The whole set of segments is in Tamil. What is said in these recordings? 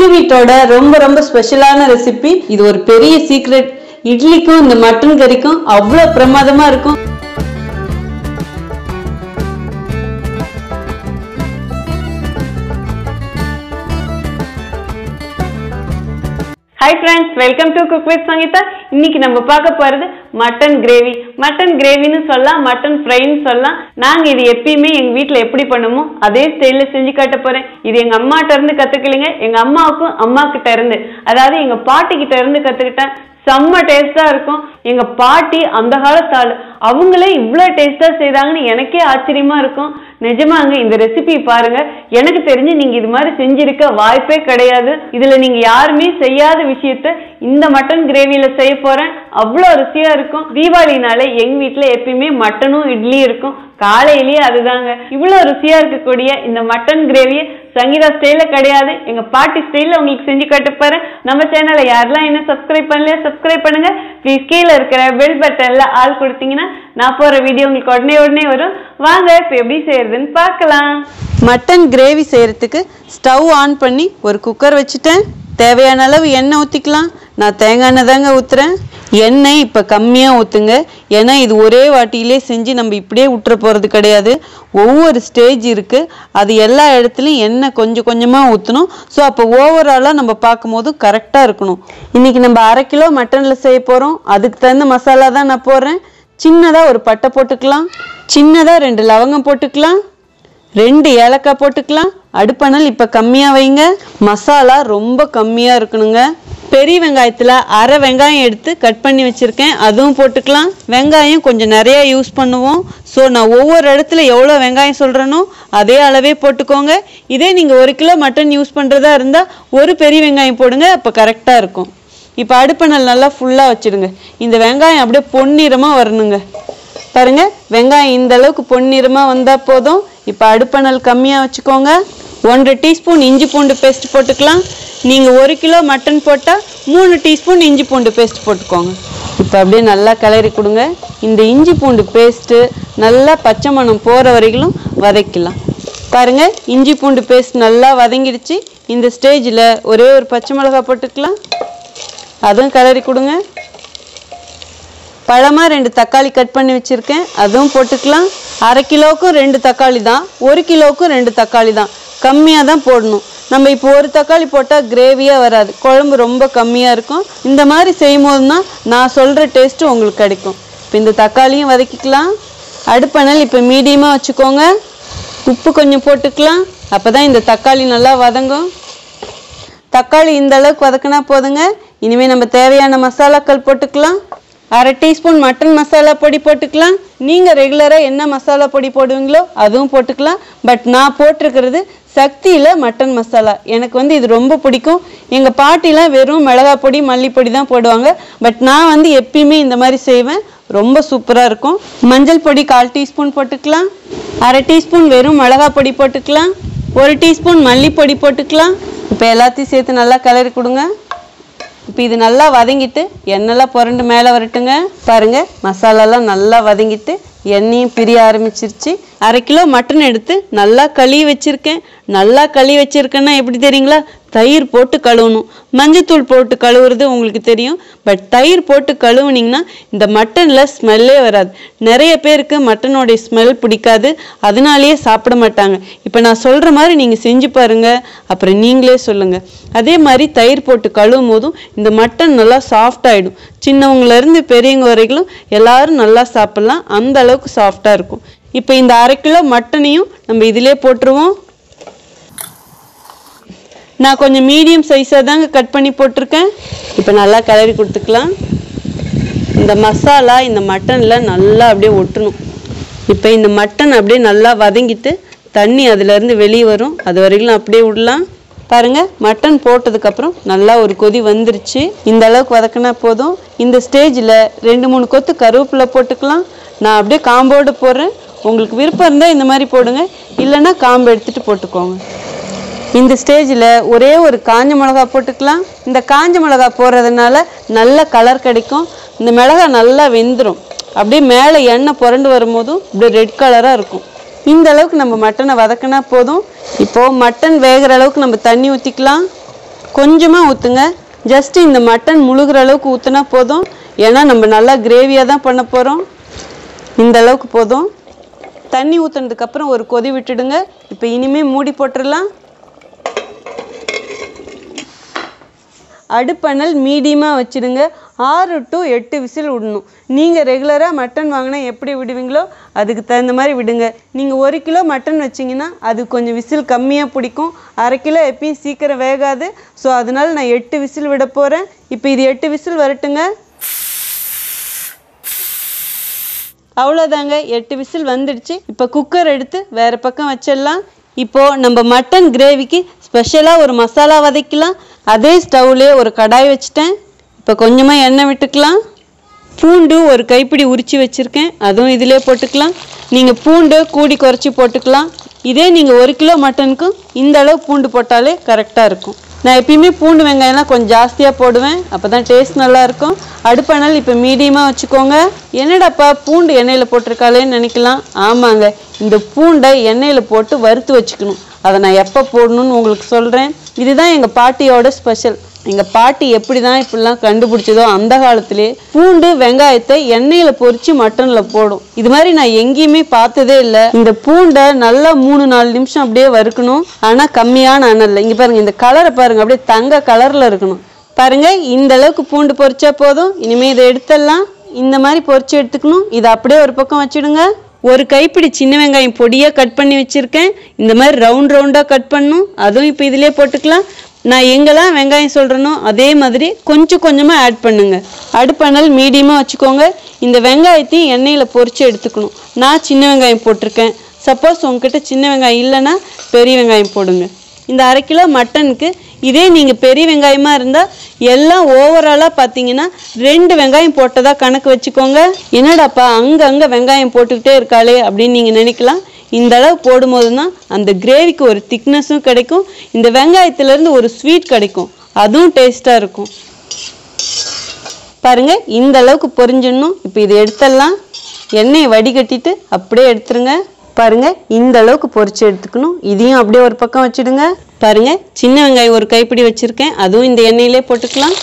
எங்க வீட்டோட ரொம்ப ரொம்ப ஸ்பெஷலான ரெசிபி இது ஒரு பெரிய சீக்ரெட் இட்லிக்கும் இந்த மட்டன் கறிக்கும் அவ்வளோ பிரமாதமா இருக்கும் hi friends welcome to cook with Sangeetha இன்னைக்கு நம்ம பார்க்க போறது மட்டன் கிரேவி மட்டன் கிரேவின்னு சொல்லலாம் மட்டன் ஃப்ரைன்னு சொல்லலாம் நாங்க இது எப்பயுமே எங்க வீட்ல எப்படி பண்ணுமோ அதே ஸ்டைல்ல செஞ்சு காட்ட போறேன் இது எங்க அம்மாட்ட இருந்து கத்துக்கலைங்க எங்க அம்மாவுக்கும் அம்மா கிட்ட இருந்து அதாவது எங்க பாட்டி கிட்ட இருந்து கத்துக்கிட்டேன் செம்ம டேஸ்டா இருக்கும் எங்க பாட்டி அந்த காலத்து ஆளு அவங்களே இவ்வளோ டேஸ்டா செய்றாங்கன்னு எனக்கே ஆச்சரியமா இருக்கும் நிஜமாங்க இந்த ரெசிபி பாருங்க எனக்கு தெரிஞ்சு நீங்க இது மாதிரி செஞ்சிருக்க வாய்ப்பே கிடையாது இதுல நீங்க யாருமே செய்யாத விஷயத்த இந்த மட்டன் கிரேவில செய்ய போறேன் அவ்வளோ ருசியா இருக்கும் தீபாவளினாலே எங்க வீட்ல எப்பயுமே மட்டனும் இட்லியும் இருக்கும் காலையிலேயே அதுதாங்க இவ்வளோ ருசியா இருக்கக்கூடிய இந்த மட்டன் கிரேவியை சங்கீதா ஸ்டைல கிடையாது எங்க பாட்டி ஸ்டைல்ல உங்களுக்கு செஞ்சு காட்ட போறேன் நம்ம சேனலை யாரெல்லாம் என்ன சப்ஸ்கிரைப் பண்ணல சப்ஸ்கிரைப் பண்ணுங்க ப்ளீஸ் கீழே இருக்கிற பெல் பட்டன்ல ஆள் கொடுத்தீங்கன்னா நான் போற வீடியோ உங்களுக்கு உடனே உடனே வரும் வாங்க இப்போ எப்படி செய்யறதுன்னு பார்க்கலாம் மட்டன் கிரேவி செய்யறதுக்கு ஸ்டவ் ஆன் பண்ணி ஒரு குக்கர் வச்சுட்டேன் தேவையான அளவு எண்ணெய் ஊற்றிக்கலாம் நான் தேங்காய் எண்ணெய் தாங்க ஊற்றுறேன் எண்ணெய் இப்போ கம்மியாக ஊற்றுங்க ஏன்னா இது ஒரே வாட்டியிலே செஞ்சு நம்ம இப்படியே விட்டுற போகிறது கிடையாது ஒவ்வொரு ஸ்டேஜ் இருக்குது அது எல்லா இடத்துலையும் எண்ணெய் கொஞ்சம் கொஞ்சமாக ஊற்றணும் ஸோ அப்போ ஓவராலாக நம்ம பார்க்கும்போது கரெக்டாக இருக்கணும் இன்றைக்கி நம்ம அரை கிலோ மட்டனில் செய்ய போகிறோம் அதுக்கு தகுந்த மசாலா தான் நான் போடுறேன் சின்னதாக ஒரு பட்டை போட்டுக்கலாம் சின்னதாக ரெண்டு லவங்கம் போட்டுக்கலாம் ரெண்டு ஏலக்காய் போட்டுக்கலாம் அடுப்பணல் இப்போ கம்மியாக வைங்க மசாலா ரொம்ப கம்மியாக இருக்கணுங்க பெரிய வெங்காயத்தில் அரை வெங்காயம் எடுத்து கட் பண்ணி வச்சுருக்கேன் அதுவும் போட்டுக்கலாம் வெங்காயம் கொஞ்சம் நிறையா யூஸ் பண்ணுவோம் ஸோ நான் ஒவ்வொரு இடத்துல எவ்வளோ வெங்காயம் சொல்கிறேனோ அதே அளவே போட்டுக்கோங்க இதே நீங்கள் ஒரு கிலோ மட்டன் யூஸ் பண்ணுறதா இருந்தால் ஒரு பெரிய வெங்காயம் போடுங்க அப்போ கரெக்டாக இருக்கும் இப்போ அடுப்பணல் நல்லா ஃபுல்லாக வச்சுடுங்க இந்த வெங்காயம் அப்படியே பொன்னிறமாக வரணுங்க பாருங்க வெங்காயம் இந்த அளவுக்கு பொன்னிறமாக வந்தால் போதும் இப்போ அடுப்பணல் கம்மியாக வச்சுக்கோங்க ஒன்றரை டீஸ்பூன் இஞ்சி பூண்டு பேஸ்ட் போட்டுக்கலாம் நீங்கள் ஒரு கிலோ மட்டன் போட்டால் மூணு டீஸ்பூன் இஞ்சி பூண்டு பேஸ்ட் போட்டுக்கோங்க இப்போ அப்படியே நல்லா கிளறி கொடுங்க இந்த இஞ்சி பூண்டு பேஸ்ட்டு நல்லா பச்சை மணம் போகிற வரைக்கும் வதக்கலாம் பாருங்க இஞ்சி பூண்டு பேஸ்ட் நல்லா வதங்கிடுச்சு இந்த ஸ்டேஜில் ஒரே ஒரு பச்சை மிளகாய் போட்டுக்கலாம் அதுவும் கிளறி கொடுங்க பழமாக ரெண்டு தக்காளி கட் பண்ணி வச்சுருக்கேன் அதுவும் போட்டுக்கலாம் அரை கிலோவுக்கும் ரெண்டு தக்காளி தான் ஒரு கிலோவுக்கும் ரெண்டு தக்காளி தான் கம்மியாக தான் போடணும் நம்ம இப்போ ஒரு தக்காளி போட்டால் கிரேவியாக வராது குழம்பு ரொம்ப கம்மியாக இருக்கும் இந்த மாதிரி செய்யும் போது தான் நான் சொல்கிற டேஸ்ட்டு உங்களுக்கு கிடைக்கும் இப்போ இந்த தக்காளியும் வதக்கிக்கலாம் அடுப்பணல் இப்போ மீடியமாக வச்சுக்கோங்க உப்பு கொஞ்சம் போட்டுக்கலாம் அப்போ தான் இந்த தக்காளி நல்லா வதங்கும் தக்காளி இந்த அளவுக்கு வதக்கினா போதுங்க இனிமேல் நம்ம தேவையான மசாலாக்கள் போட்டுக்கலாம் அரை டீஸ்பூன் மட்டன் மசாலா பொடி போட்டுக்கலாம் நீங்கள் ரெகுலராக என்ன மசாலா பொடி போடுவீங்களோ அதுவும் போட்டுக்கலாம் பட் நான் போட்டிருக்கிறது சக்தியில் மட்டன் மசாலா எனக்கு வந்து இது ரொம்ப பிடிக்கும் எங்கள் பாட்டிலாம் வெறும் மிளகா பொடி மல்லிப்பொடி தான் போடுவாங்க பட் நான் வந்து எப்பயுமே இந்த மாதிரி செய்வேன் ரொம்ப சூப்பராக இருக்கும் மஞ்சள் பொடி கால் டீஸ்பூன் போட்டுக்கலாம் அரை டீஸ்பூன் வெறும் மிளகா பொடி போட்டுக்கலாம் ஒரு டீஸ்பூன் மல்லிப்பொடி போட்டுக்கலாம் இப்போ எல்லாத்தையும் சேர்த்து நல்லா கிளறி கொடுங்க இப்போ இது நல்லா வதங்கிட்டு எண்ணெய்லாம் புரண்டு மேலே வரட்டுங்க பாருங்க மசாலாலாம் நல்லா வதங்கிட்டு எண்ணெயும் பிரிய ஆரம்பிச்சிருச்சு அரை கிலோ மட்டன் எடுத்து நல்லா கழுவி வச்சிருக்கேன் நல்லா கழுவி வச்சிருக்கேன்னா எப்படி தெரியுங்களா தயிர் போட்டு கழுவணும் மஞ்சத்தூள் போட்டு கழுவுறது உங்களுக்கு தெரியும் பட் தயிர் போட்டு கழுவுனீங்கன்னா இந்த மட்டனில் ஸ்மெல்லே வராது நிறைய பேருக்கு மட்டனோடைய ஸ்மெல் பிடிக்காது அதனாலேயே சாப்பிட மாட்டாங்க இப்போ நான் சொல்கிற மாதிரி நீங்கள் செஞ்சு பாருங்கள் அப்புறம் நீங்களே சொல்லுங்கள் அதே மாதிரி தயிர் போட்டு கழுவும் போதும் இந்த மட்டன் நல்லா சாஃப்ட் ஆகிடும் சின்னவங்கலேருந்து பெரியவங்க வரைக்கும் எல்லாரும் நல்லா சாப்பிட்லாம் அந்த அளவுக்கு சாஃப்டாக இருக்கும் இப்போ இந்த அரை கிலோ மட்டனையும் நம்ம இதிலே போட்டுருவோம் நான் கொஞ்சம் மீடியம் சைஸாக தாங்க கட் பண்ணி போட்டிருக்கேன் இப்போ நல்லா கிளறி கொடுத்துக்கலாம் இந்த மசாலா இந்த மட்டனில் நல்லா அப்படியே ஒட்டணும் இப்போ இந்த மட்டன் அப்படியே நல்லா வதங்கிட்டு தண்ணி அதுலேருந்து வெளியே வரும் அது வரைக்கும் அப்படியே விடலாம் பாருங்க மட்டன் போட்டதுக்கப்புறம் நல்லா ஒரு கொதி வந்துருச்சு இந்த அளவுக்கு வதக்கினா போதும் இந்த ஸ்டேஜில் ரெண்டு மூணு கொத்து கருவேப்பிலை போட்டுக்கலாம் நான் அப்படியே காம்போடு போடுறேன் உங்களுக்கு விருப்பம் இருந்தால் இந்த மாதிரி போடுங்க இல்லைன்னா காம்பு எடுத்துகிட்டு போட்டுக்கோங்க இந்த ஸ்டேஜில் ஒரே ஒரு காஞ்ச மிளகா போட்டுக்கலாம் இந்த காஞ்ச மிளகா போடுறதுனால நல்ல கலர் கிடைக்கும் இந்த மிளகா நல்லா வெந்துடும் அப்படியே மேலே எண்ணெய் புரண்டு வரும்போதும் இப்படி ரெட் கலராக இருக்கும் இந்த அளவுக்கு நம்ம மட்டனை வதக்கினா போதும் இப்போது மட்டன் வேகிற அளவுக்கு நம்ம தண்ணி ஊற்றிக்கலாம் கொஞ்சமாக ஊற்றுங்க ஜஸ்ட் இந்த மட்டன் முழுகிற அளவுக்கு ஊற்றினா போதும் ஏன்னா நம்ம நல்லா கிரேவியாக தான் பண்ண போகிறோம் இந்த அளவுக்கு போதும் தண்ணி ஊற்றுனதுக்கப்புறம் ஒரு கொதி விட்டுடுங்க இப்போ இனிமேல் மூடி போட்டுடலாம் அடுப்பணல் மீடியமாக வச்சுடுங்க ஆறு டு எட்டு விசில் விடணும் நீங்கள் ரெகுலராக மட்டன் வாங்கினா எப்படி விடுவீங்களோ அதுக்கு தகுந்த மாதிரி விடுங்க நீங்கள் ஒரு கிலோ மட்டன் வச்சிங்கன்னா அது கொஞ்சம் விசில் கம்மியாக பிடிக்கும் அரை கிலோ எப்பயும் சீக்கிரம் வேகாது ஸோ அதனால நான் எட்டு விசில் விட போகிறேன் இப்போ இது எட்டு விசில் வரட்டுங்க அவ்வளோதாங்க எட்டு விசில் வந்துடுச்சு இப்போ குக்கர் எடுத்து வேறு பக்கம் வச்சிடலாம் இப்போது நம்ம மட்டன் கிரேவிக்கு ஸ்பெஷலாக ஒரு மசாலா வதக்கலாம் அதே ஸ்டவ்லேயே ஒரு கடாய் வச்சுட்டேன் இப்போ கொஞ்சமாக எண்ணெய் விட்டுக்கலாம் பூண்டு ஒரு கைப்பிடி உரித்து வச்சுருக்கேன் அதுவும் இதிலே போட்டுக்கலாம் நீங்கள் பூண்டு கூடி குறைச்சி போட்டுக்கலாம் இதே நீங்கள் ஒரு கிலோ மட்டனுக்கும் இந்த அளவு பூண்டு போட்டாலே கரெக்டாக இருக்கும் நான் எப்பயுமே பூண்டு வெங்காயம்லாம் கொஞ்சம் ஜாஸ்தியாக போடுவேன் அப்போ தான் டேஸ்ட் நல்லாயிருக்கும் அடுப்பானால் இப்போ மீடியமாக வச்சுக்கோங்க என்னடாப்பா பூண்டு எண்ணெயில் போட்டிருக்காளேன்னு நினைக்கலாம் ஆமாங்க இந்த பூண்டை எண்ணெயில் போட்டு வறுத்து வச்சுக்கணும் அதை நான் எப்போ போடணும்னு உங்களுக்கு சொல்கிறேன் இதுதான் எங்கள் பாட்டியோட ஸ்பெஷல் எங்கள் பாட்டி எப்படி தான் இப்படிலாம் கண்டுபிடிச்சதோ அந்த காலத்திலே பூண்டு வெங்காயத்தை எண்ணெயில் பொரிச்சு மட்டனில் போடும் இது மாதிரி நான் எங்கேயுமே பார்த்ததே இல்லை இந்த பூண்டை நல்லா மூணு நாலு நிமிஷம் அப்படியே வறுக்கணும் ஆனால் கம்மியான அனல்ல இங்கே பாருங்க இந்த கலரை பாருங்க அப்படியே தங்க கலரில் இருக்கணும் பாருங்க இந்த அளவுக்கு பூண்டு பொரிச்சா போதும் இனிமேல் இதை எடுத்துடலாம் இந்த மாதிரி பொரிச்சு எடுத்துக்கணும் இதை அப்படியே ஒரு பக்கம் வச்சிடுங்க ஒரு கைப்பிடி சின்ன வெங்காயம் பொடியாக கட் பண்ணி வச்சுருக்கேன் இந்த மாதிரி ரவுண்ட் ரவுண்டாக கட் பண்ணணும் அதுவும் இப்போ இதிலே போட்டுக்கலாம் நான் எங்கெல்லாம் வெங்காயம் சொல்கிறேனோ அதே மாதிரி கொஞ்சம் கொஞ்சமாக ஆட் பண்ணுங்க அடுப்பணல் மீடியமாக வச்சுக்கோங்க இந்த வெங்காயத்தையும் எண்ணெயில் பொரிச்சு எடுத்துக்கணும் நான் சின்ன வெங்காயம் போட்டிருக்கேன் சப்போஸ் உங்ககிட்ட சின்ன வெங்காயம் இல்லைன்னா பெரிய வெங்காயம் போடுங்க இந்த அரை கிலோ மட்டனுக்கு இதே நீங்கள் பெரிய வெங்காயமாக இருந்தால் எல்லாம் ஓவராலாக பார்த்தீங்கன்னா ரெண்டு வெங்காயம் போட்டதா கணக்கு வச்சுக்கோங்க என்னடாப்பா அங்கங்கே வெங்காயம் போட்டுக்கிட்டே இருக்காளே அப்படின்னு நீங்கள் நினைக்கலாம் இந்த அளவு போடும்போது தான் அந்த கிரேவிக்கு ஒரு திக்னஸும் கிடைக்கும் இந்த வெங்காயத்துலேருந்து ஒரு ஸ்வீட் கிடைக்கும் அதுவும் டேஸ்ட்டாக இருக்கும் பாருங்க இந்த அளவுக்கு பொரிஞ்சிடணும் இப்போ இதை எடுத்துடலாம் எண்ணெயை வடிகட்டிட்டு அப்படியே எடுத்துருங்க பாருங்க இந்த அளவுக்கு பொரிச்சு எடுத்துக்கணும் இதையும் அப்படியே ஒரு பக்கம் வச்சிடுங்க பாருங்க சின்ன வெங்காயம் ஒரு கைப்பிடி வச்சிருக்கேன் அதுவும் இந்த எண்ணெயிலே போட்டுக்கலாம்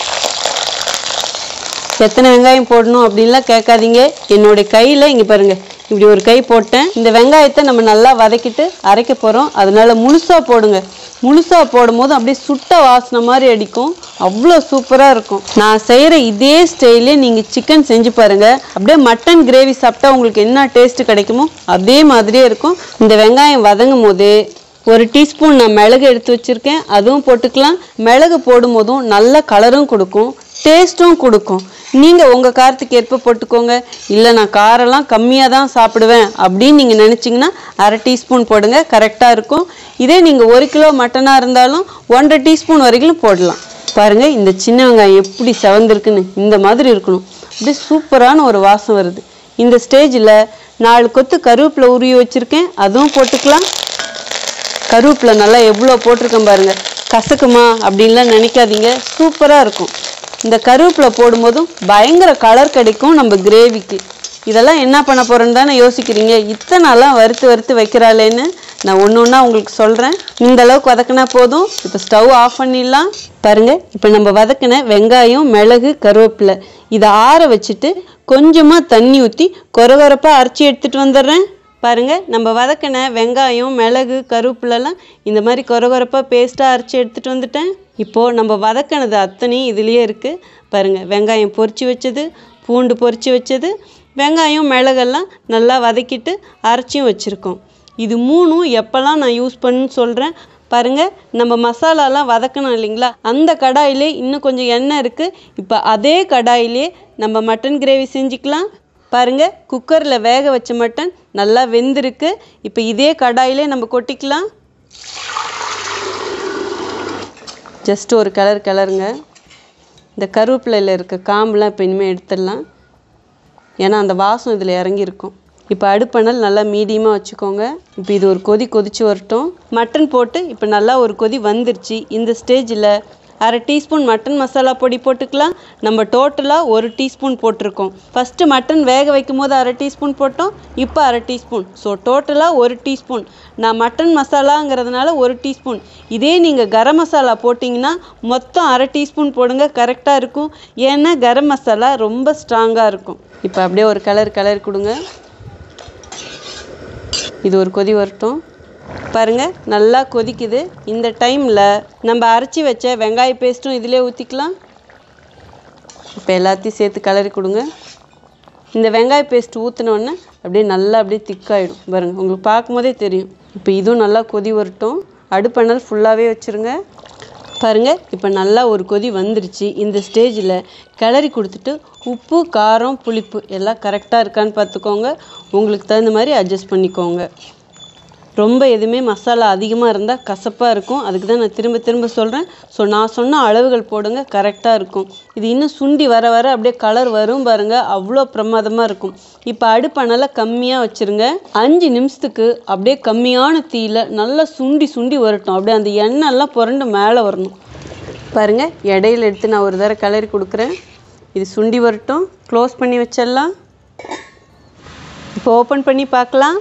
எத்தனை வெங்காயம் போடணும் அப்படின்லாம் கேட்காதீங்க என்னுடைய கையில் இங்கே பாருங்க இப்படி ஒரு கை போட்டேன் இந்த வெங்காயத்தை நம்ம நல்லா வதக்கிட்டு அரைக்க போகிறோம் அதனால முழுசாக போடுங்க முழுசாக போடும்போது அப்படியே சுட்ட வாசனை மாதிரி அடிக்கும் அவ்வளோ சூப்பராக இருக்கும் நான் செய்கிற இதே ஸ்டைலே நீங்கள் சிக்கன் செஞ்சு பாருங்கள் அப்படியே மட்டன் கிரேவி சாப்பிட்டா உங்களுக்கு என்ன டேஸ்ட் கிடைக்குமோ அதே மாதிரியே இருக்கும் இந்த வெங்காயம் வதங்கும் போதே ஒரு டீஸ்பூன் நான் மிளகு எடுத்து வச்சுருக்கேன் அதுவும் போட்டுக்கலாம் மிளகு போடும்போதும் நல்ல கலரும் கொடுக்கும் டேஸ்ட்டும் கொடுக்கும் நீங்கள் உங்கள் காரத்துக்கு ஏற்ப போட்டுக்கோங்க இல்லை நான் காரெல்லாம் கம்மியாக தான் சாப்பிடுவேன் அப்படின்னு நீங்கள் நினச்சிங்கன்னா அரை டீஸ்பூன் போடுங்க கரெக்டாக இருக்கும் இதே நீங்கள் ஒரு கிலோ மட்டனாக இருந்தாலும் ஒன்றரை டீஸ்பூன் வரைக்கும் போடலாம் பாருங்கள் இந்த சின்ன வெங்காயம் எப்படி செவந்திருக்குன்னு இந்த மாதிரி இருக்கணும் அப்படியே சூப்பரான ஒரு வாசம் வருது இந்த ஸ்டேஜில் நாலு கொத்து கருவேப்பிலை உருவி வச்சுருக்கேன் அதுவும் போட்டுக்கலாம் கருவேப்பிலை நல்லா எவ்வளோ போட்டிருக்கேன் பாருங்க கசக்குமா அப்படின்லாம் நினைக்காதீங்க சூப்பராக இருக்கும் இந்த கருவேப்பிலை போடும்போதும் பயங்கர கலர் கிடைக்கும் நம்ம கிரேவிக்கு இதெல்லாம் என்ன பண்ண போகிறேன்னு தானே யோசிக்கிறீங்க இத்தனை நாளாக வறுத்து வறுத்து வைக்கிறாளேன்னு நான் ஒன்று ஒன்றா உங்களுக்கு சொல்கிறேன் இந்த அளவுக்கு வதக்கினா போதும் இப்போ ஸ்டவ் ஆஃப் பண்ணிடலாம் பாருங்க இப்போ நம்ம வதக்கின வெங்காயம் மிளகு கருவேப்பிலை இதை ஆற வச்சுட்டு கொஞ்சமாக தண்ணி ஊற்றி கொரகொரப்பாக அரைச்சி எடுத்துகிட்டு வந்துடுறேன் பாருங்க நம்ம வதக்கின வெங்காயம் மிளகு கருவேப்பிலெல்லாம் இந்த மாதிரி கொரகொரப்பாக பேஸ்ட்டாக அரைச்சி எடுத்துகிட்டு வந்துட்டேன் இப்போது நம்ம வதக்கினது அத்தனையும் இதுலேயே இருக்குது பாருங்கள் வெங்காயம் பொரிச்சு வச்சது பூண்டு பொரிச்சு வச்சது வெங்காயம் மிளகெல்லாம் நல்லா வதக்கிட்டு அரைச்சியும் வச்சுருக்கோம் இது மூணும் எப்போல்லாம் நான் யூஸ் பண்ணுன்னு சொல்கிறேன் பாருங்க நம்ம மசாலாலாம் வதக்கணும் இல்லைங்களா அந்த கடாயிலே இன்னும் கொஞ்சம் எண்ணெய் இருக்குது இப்போ அதே கடாயிலே நம்ம மட்டன் கிரேவி செஞ்சுக்கலாம் பாருங்க குக்கரில் வேக வச்ச மட்டன் நல்லா வெந்திருக்கு இப்போ இதே கடாயிலே நம்ம கொட்டிக்கலாம் ஜஸ்ட் ஒரு கலர் கலருங்க இந்த கருவேப்பிலையில் இருக்க காம்புலாம் இப்போ இனிமேல் எடுத்துடலாம் ஏன்னா அந்த வாசம் இதில் இறங்கியிருக்கும் இப்போ அடுப்பணல் நல்லா மீடியமாக வச்சுக்கோங்க இப்போ இது ஒரு கொதி கொதிச்சு வரட்டும் மட்டன் போட்டு இப்போ நல்லா ஒரு கொதி வந்துருச்சு இந்த ஸ்டேஜில் அரை டீஸ்பூன் மட்டன் மசாலா பொடி போட்டுக்கலாம் நம்ம டோட்டலாக ஒரு டீஸ்பூன் போட்டிருக்கோம் ஃபஸ்ட்டு மட்டன் வேக வைக்கும் போது அரை டீஸ்பூன் போட்டோம் இப்போ அரை டீஸ்பூன் ஸோ டோட்டலாக ஒரு டீஸ்பூன் நான் மட்டன் மசாலாங்கிறதுனால ஒரு டீஸ்பூன் இதே நீங்கள் கரம் மசாலா போட்டிங்கன்னா மொத்தம் அரை டீஸ்பூன் போடுங்க கரெக்டாக இருக்கும் ஏன்னா கரம் மசாலா ரொம்ப ஸ்ட்ராங்காக இருக்கும் இப்போ அப்படியே ஒரு கலர் கலர் கொடுங்க இது ஒரு கொதி வரட்டும் பாருங்க நல்லா கொதிக்குது இந்த டைமில் நம்ம அரைச்சி வச்ச வெங்காய பேஸ்ட்டும் இதிலே ஊற்றிக்கலாம் இப்போ எல்லாத்தையும் சேர்த்து கலரி கொடுங்க இந்த வெங்காய பேஸ்ட் ஊற்றினோடனே அப்படியே நல்லா அப்படியே திக்காயிடும் பாருங்க உங்களுக்கு பார்க்கும்போதே தெரியும் இப்போ இதுவும் நல்லா கொதி வரட்டும் அடுப்பணல் ஃபுல்லாகவே வச்சுருங்க பாருங்க இப்போ நல்லா ஒரு கொதி வந்துருச்சு இந்த ஸ்டேஜில் கிளறி கொடுத்துட்டு உப்பு காரம் புளிப்பு எல்லாம் கரெக்டாக இருக்கான்னு பார்த்துக்கோங்க உங்களுக்கு தகுந்த மாதிரி அட்ஜஸ்ட் பண்ணிக்கோங்க ரொம்ப எதுவுமே மசாலா அதிகமாக இருந்தால் கசப்பாக இருக்கும் அதுக்கு தான் நான் திரும்ப திரும்ப சொல்கிறேன் ஸோ நான் சொன்ன அளவுகள் போடுங்க கரெக்டாக இருக்கும் இது இன்னும் சுண்டி வர வர அப்படியே கலர் வரும் பாருங்கள் அவ்வளோ பிரமாதமாக இருக்கும் இப்போ அடுப்பை கம்மியாக வச்சுருங்க அஞ்சு நிமிஷத்துக்கு அப்படியே கம்மியான தீயில நல்லா சுண்டி சுண்டி வரட்டும் அப்படியே அந்த எண்ணெய்லாம் புரண்டு மேலே வரணும் பாருங்க இடையில எடுத்து நான் ஒரு தடவை கலரி கொடுக்குறேன் இது சுண்டி வரட்டும் க்ளோஸ் பண்ணி வச்சிடலாம் இப்போ ஓப்பன் பண்ணி பார்க்கலாம்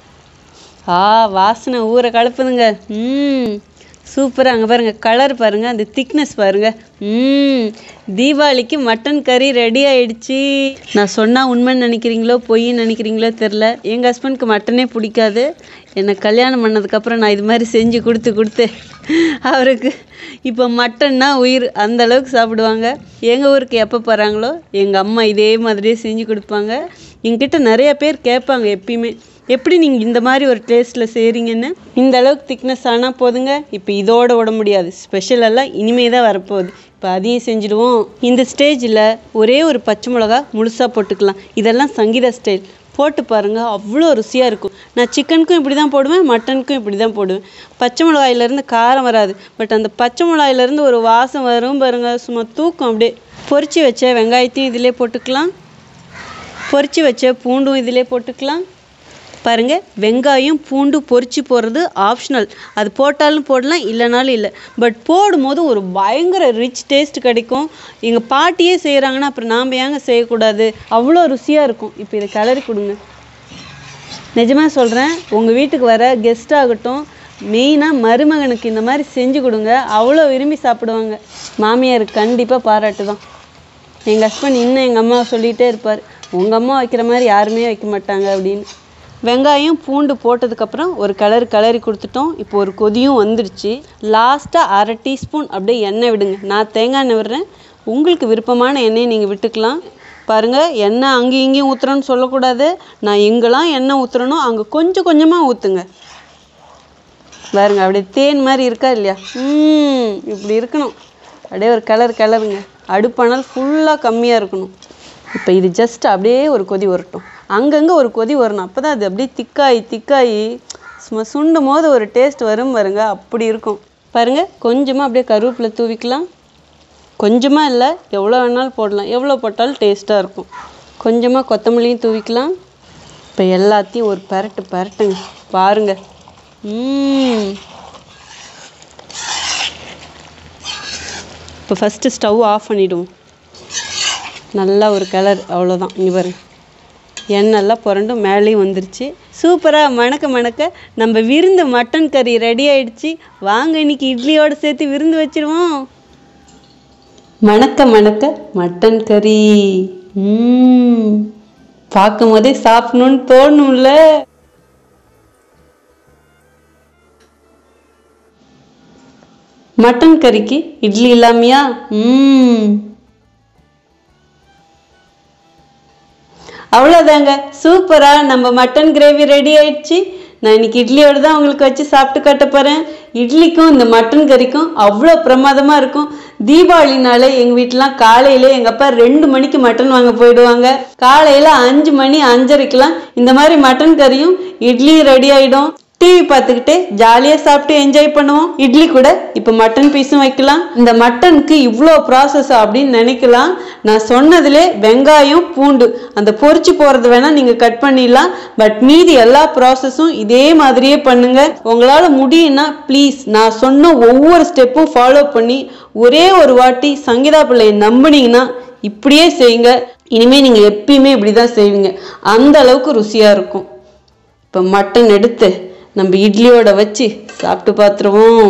ஆ வாசனை ஊற கலப்புதுங்க ம் சூப்பராக அங்கே பாருங்கள் கலர் பாருங்கள் அந்த திக்னஸ் பாருங்கள் ம் தீபாவளிக்கு மட்டன் கறி ரெடி ஆயிடுச்சு நான் சொன்னால் உண்மைன்னு நினைக்கிறீங்களோ பொய்ன்னு நினைக்கிறீங்களோ தெரில எங்கள் ஹஸ்பண்ட்க்கு மட்டனே பிடிக்காது என்னை கல்யாணம் பண்ணதுக்கப்புறம் நான் இது மாதிரி செஞ்சு கொடுத்து கொடுத்து அவருக்கு இப்போ மட்டன்னா உயிர் அந்த அளவுக்கு சாப்பிடுவாங்க எங்கள் ஊருக்கு எப்போ போகிறாங்களோ எங்கள் அம்மா இதே மாதிரியே செஞ்சு கொடுப்பாங்க எங்கிட்ட நிறைய பேர் கேட்பாங்க எப்பயுமே எப்படி நீங்கள் இந்த மாதிரி ஒரு டேஸ்ட்டில் செய்கிறீங்கன்னு இந்த அளவுக்கு திக்னஸ் ஆனால் போதுங்க இப்போ இதோட விட முடியாது ஸ்பெஷல் எல்லாம் இனிமே தான் வரப்போகுது இப்போ அதையும் செஞ்சுடுவோம் இந்த ஸ்டேஜில் ஒரே ஒரு பச்சை மிளகா முழுசாக போட்டுக்கலாம் இதெல்லாம் சங்கீதா ஸ்டைல் போட்டு பாருங்கள் அவ்வளோ ருசியாக இருக்கும் நான் சிக்கனுக்கும் இப்படி தான் போடுவேன் மட்டனுக்கும் இப்படி தான் போடுவேன் பச்சை மிளகாயிலேருந்து காரம் வராது பட் அந்த பச்சை மிளகாயிலேருந்து ஒரு வாசம் வரும் பாருங்கள் சும்மா தூக்கம் அப்படியே பொரிச்சு வச்ச வெங்காயத்தையும் இதிலே போட்டுக்கலாம் பொரிச்சு வச்ச பூண்டும் இதிலே போட்டுக்கலாம் பாருங்க வெங்காயம் பூண்டு பொரிச்சு போடுறது ஆப்ஷனல் அது போட்டாலும் போடலாம் இல்லைனாலும் இல்லை பட் போடும்போது ஒரு பயங்கர ரிச் டேஸ்ட் கிடைக்கும் எங்கள் பாட்டியே செய்கிறாங்கன்னா அப்புறம் நாம் ஏங்க செய்யக்கூடாது அவ்வளோ ருசியாக இருக்கும் இப்போ இதை கிளறி கொடுங்க நிஜமாக சொல்கிறேன் உங்கள் வீட்டுக்கு வர கெஸ்ட் ஆகட்டும் மெயினாக மருமகனுக்கு இந்த மாதிரி செஞ்சு கொடுங்க அவ்வளோ விரும்பி சாப்பிடுவாங்க மாமியாருக்கு கண்டிப்பாக பாராட்டு தான் எங்கள் ஹஸ்பண்ட் இன்னும் எங்கள் அம்மாவை சொல்லிகிட்டே இருப்பார் உங்கள் அம்மா வைக்கிற மாதிரி யாருமே வைக்க மாட்டாங்க அப்படின்னு வெங்காயம் பூண்டு போட்டதுக்கப்புறம் ஒரு கலர் கலரி கொடுத்துட்டோம் இப்போ ஒரு கொதியும் வந்துடுச்சு லாஸ்ட்டாக அரை டீஸ்பூன் அப்படியே எண்ணெய் விடுங்க நான் தேங்காய் எண்ணெய் விடுறேன் உங்களுக்கு விருப்பமான எண்ணெயை நீங்கள் விட்டுக்கலாம் பாருங்கள் எண்ணெய் அங்கேயும் இங்கேயும் ஊற்றுறேன்னு சொல்லக்கூடாது நான் எங்கெல்லாம் எண்ணெய் ஊற்றுறனோ அங்கே கொஞ்சம் கொஞ்சமாக ஊற்றுங்க பாருங்க அப்படியே தேன் மாதிரி இருக்கா இல்லையா ம் இப்படி இருக்கணும் அப்படியே ஒரு கலர் கலருங்க அடுப்பானால் ஃபுல்லாக கம்மியாக இருக்கணும் இப்போ இது ஜஸ்ட் அப்படியே ஒரு கொதி வரட்டும் அங்கங்கே ஒரு கொதி வரணும் அப்போ தான் அது அப்படியே திக்காயி திக்காயி சும்மா சுண்டும் போது ஒரு டேஸ்ட் வரும் பாருங்க அப்படி இருக்கும் பாருங்க கொஞ்சமாக அப்படியே கருவேப்பிலை தூவிக்கலாம் கொஞ்சமாக இல்லை எவ்வளோ வேணாலும் போடலாம் எவ்வளோ போட்டாலும் டேஸ்ட்டாக இருக்கும் கொஞ்சமாக கொத்தமல்லியும் தூவிக்கலாம் இப்போ எல்லாத்தையும் ஒரு பரட்டு பரட்டுங்க பாருங்க ம் இப்போ ஃபஸ்ட்டு ஸ்டவ் ஆஃப் பண்ணிவிடுவோம் நல்லா ஒரு கலர் அவ்வளோதான் இங்கே பாருங்க எண்ணெய்லாம் புரண்டு மேலேயும் வந்துருச்சு சூப்பராக மணக்க மணக்க நம்ம விருந்து மட்டன் கறி ரெடி ஆயிடுச்சு வாங்க இன்னைக்கு இட்லியோடு சேர்த்து விருந்து வச்சிருவோம் மணக்க மணக்க மட்டன் கறி ம் பார்க்கும் போதே சாப்பிடணும்னு தோணும்ல மட்டன் கறிக்கு இட்லி இல்லாமையா ம் அவ்வளோதாங்க சூப்பராக நம்ம மட்டன் கிரேவி ரெடி ஆயிடுச்சு நான் இன்னைக்கு இட்லியோடு தான் உங்களுக்கு வச்சு சாப்பிட்டு காட்ட போகிறேன் இட்லிக்கும் இந்த மட்டன் கறிக்கும் அவ்வளோ பிரமாதமாக இருக்கும் தீபாவளினாலே எங்கள் வீட்டிலாம் காலையிலே எங்கள் அப்பா ரெண்டு மணிக்கு மட்டன் வாங்க போயிடுவாங்க காலையில் அஞ்சு மணி அஞ்சரைக்கெலாம் இந்த மாதிரி மட்டன் கறியும் இட்லியும் ரெடி ஆகிடும் டிவி பார்த்துக்கிட்டே ஜாலியாக சாப்பிட்டு என்ஜாய் பண்ணுவோம் இட்லி கூட இப்போ மட்டன் பீஸும் வைக்கலாம் இந்த மட்டனுக்கு இவ்வளோ ப்ராசஸ் அப்படின்னு நினைக்கலாம் நான் சொன்னதுலே வெங்காயம் பூண்டு அந்த பொரிச்சு போகிறது வேணால் நீங்கள் கட் பண்ணிடலாம் பட் மீதி எல்லா ப்ராசஸும் இதே மாதிரியே பண்ணுங்க உங்களால் முடியும்னா ப்ளீஸ் நான் சொன்ன ஒவ்வொரு ஸ்டெப்பும் ஃபாலோ பண்ணி ஒரே ஒரு வாட்டி சங்கீதா பிள்ளையை நம்புனீங்கன்னா இப்படியே செய்யுங்க இனிமே நீங்க எப்பயுமே இப்படிதான் செய்வீங்க அந்த அளவுக்கு ருசியா இருக்கும் இப்போ மட்டன் எடுத்து நம்ம இட்லியோட வச்சு சாப்பிட்டு பார்த்துருவோம்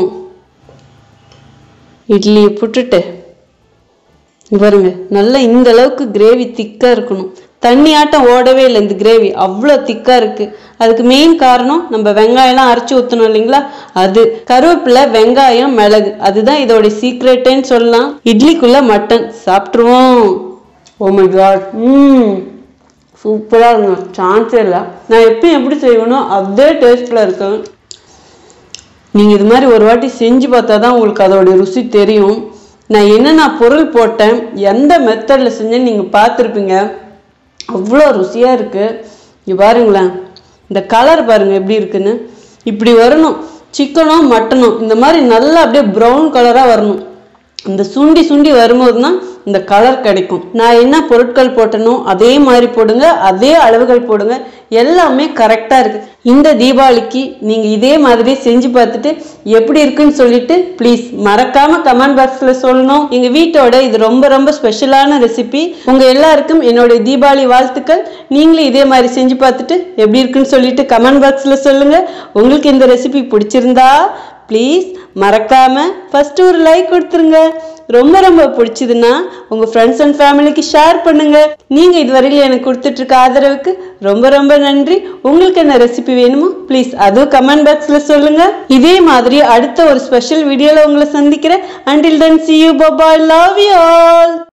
இட்லியை புட்டுட்டு இங்க பாருங்க நல்லா இந்த அளவுக்கு கிரேவி திக்கா இருக்கணும் தண்ணி ஆட்டம் ஓடவே இல்லை இந்த கிரேவி அவ்வளோ திக்கா இருக்கு அதுக்கு மெயின் காரணம் நம்ம வெங்காயம்லாம் அரைச்சி ஊற்றணும் இல்லைங்களா அது கருவேப்பிலை வெங்காயம் மிளகு அதுதான் இதோட சீக்ரெட்டுன்னு சொல்லலாம் இட்லிக்குள்ள மட்டன் சாப்பிட்ருவோம் ஓ மை காட் ம் சூப்பராக இருங்க சான்ஸே இல்லை நான் எப்பயும் எப்படி செய்வேனோ அதே டேஸ்ட்டில் இருக்கேன் நீங்கள் இது மாதிரி ஒரு வாட்டி செஞ்சு பார்த்தா தான் உங்களுக்கு அதோட ருசி தெரியும் நான் என்னென்ன பொருள் போட்டேன் எந்த மெத்தடில் செஞ்சேன்னு நீங்கள் பார்த்துருப்பீங்க அவ்வளோ ருசியாக இருக்குது இங்கே பாருங்களேன் இந்த கலர் பாருங்கள் எப்படி இருக்குன்னு இப்படி வரணும் சிக்கனும் மட்டனும் இந்த மாதிரி நல்லா அப்படியே ப்ரௌன் கலராக வரணும் இந்த சுண்டி சுண்டி வரும்போது தான் இந்த கலர் கிடைக்கும் நான் என்ன பொருட்கள் போட்டனோ அதே மாதிரி போடுங்க அதே அளவுகள் போடுங்க எல்லாமே கரெக்டாக இருக்கு இந்த தீபாவளிக்கு நீங்கள் இதே மாதிரி செஞ்சு பார்த்துட்டு எப்படி இருக்குன்னு சொல்லிட்டு ப்ளீஸ் மறக்காம கமெண்ட் பாக்ஸில் சொல்லணும் எங்கள் வீட்டோட இது ரொம்ப ரொம்ப ஸ்பெஷலான ரெசிபி உங்கள் எல்லாருக்கும் என்னுடைய தீபாவளி வாழ்த்துக்கள் நீங்களும் இதே மாதிரி செஞ்சு பார்த்துட்டு எப்படி இருக்குன்னு சொல்லிட்டு கமெண்ட் பாக்ஸில் சொல்லுங்க உங்களுக்கு இந்த ரெசிபி பிடிச்சிருந்தா ப்ளீஸ் மறக்காம ஃபர்ஸ்ட் ஒரு லைக் கொடுத்துருங்க ரொம்ப ரொம்ப பிடிச்சதுன்னா உங்க ஃப்ரெண்ட்ஸ் அண்ட் ஃபேமிலிக்கு ஷேர் பண்ணுங்க நீங்க இதுவரையில எனக்கு கொடுத்துட்டு இருக்க ஆதரவுக்கு ரொம்ப ரொம்ப நன்றி உங்களுக்கு என்ன ரெசிபி வேணுமோ ப்ளீஸ் அதுவும் கமெண்ட் பாக்ஸ்ல சொல்லுங்க இதே மாதிரி அடுத்த ஒரு ஸ்பெஷல் வீடியோல உங்களை சந்திக்கிறேன் until then see you bye bye love you all